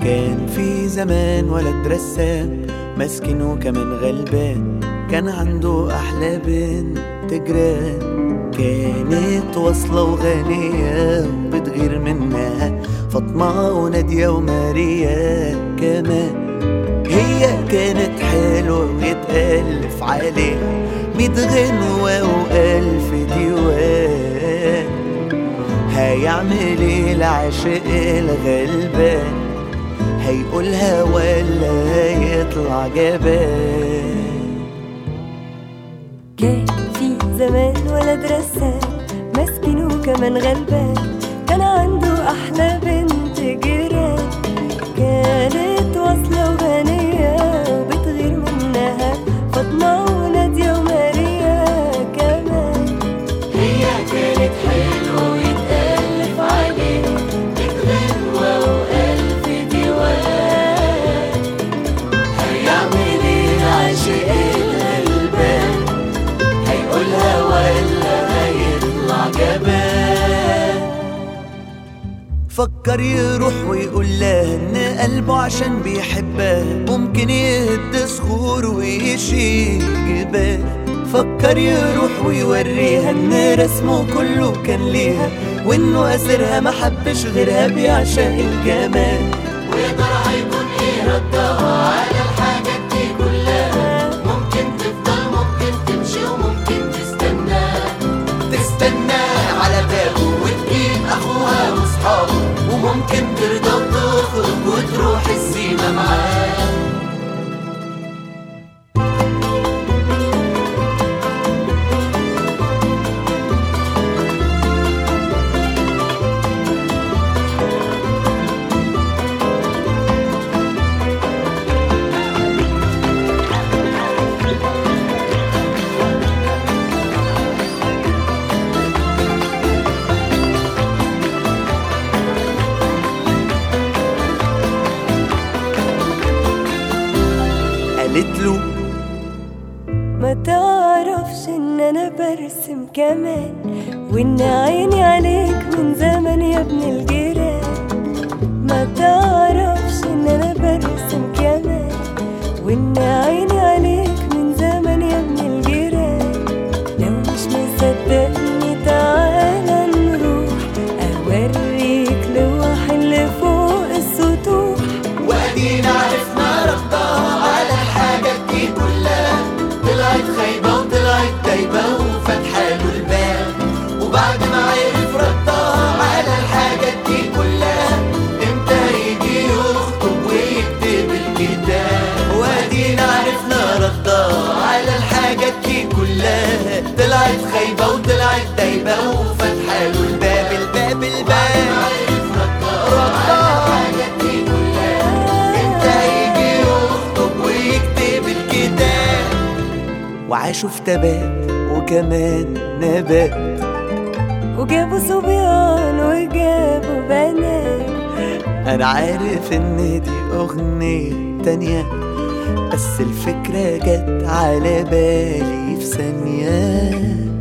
كان في زمان ولد رسام مسكين وكمان غلبان كان عنده أحلى بنت جيران كانت واصلة وغنية وبتغير منها فاطمة ونادية وماريا كمان هي كانت حلوة ويتألف عليها ميت غنوة وألف ديوان هيعمل ايه العاشق الغلبان هيقولها ولا هيطلع جبان كان في زمان ولد رسام مسكين وكمان غلبان كان عنده أحلى بنت جيران كانت واصلة وغنية وبتغير منها فاطمة ونادية وماريا كمان هي كانت حلوة ويتألف عليها بتغنوة وألف ديوان هيعمل ايه العاشق الغلبان هيقولها ولا هيطلع جبان فكر يروح ويقول لها ان قلبه عشان بيحبها ممكن يهد صخور ويشيل جبال فكر يروح ويوريها ان رسمه كله كان ليها وانه اسرها ما حبش غيرها بيعشق الجمال ويا ترى هيكون ايه ردها على الحاجات دي كلها ممكن تفضل ممكن تمشي وممكن تستنى تستنى على بابه وتجيب اخوها واصحابه وممكن ترضى وتخرج وتروح السيما معاه قالت له ما تعرفش ان انا برسم كمان وان عيني عليك من زمن يا ابن الجيران ما تعرفش ان انا برسم كمان وان عيني عليك من زمن يا ابن الجيران لو مش مصدقني تعالى نروح اوريك لوح اللي فوق السطوح وادينا عرفنا ردها على الحاجات دي كلها طلعت خايبة وطلعت دايبة وفتحة له الباب وبعد ما عرف ردها على الحاجات دي كلها امتى يجي يخطب ويكتب الكتاب وادينا عرفنا ردها على الحاجات دي كلها طلعت خايبة وطلعت دايبة وفتحة له الباب الباب الباب ردها امتى يجي يخطب ويكتب الكتاب وعاشوا في تبات وكمان نبات وجابوا صبيان وجابوا بنات انا عارف ان دي اغنية تانية بس الفكرة جت على بالي في ثانية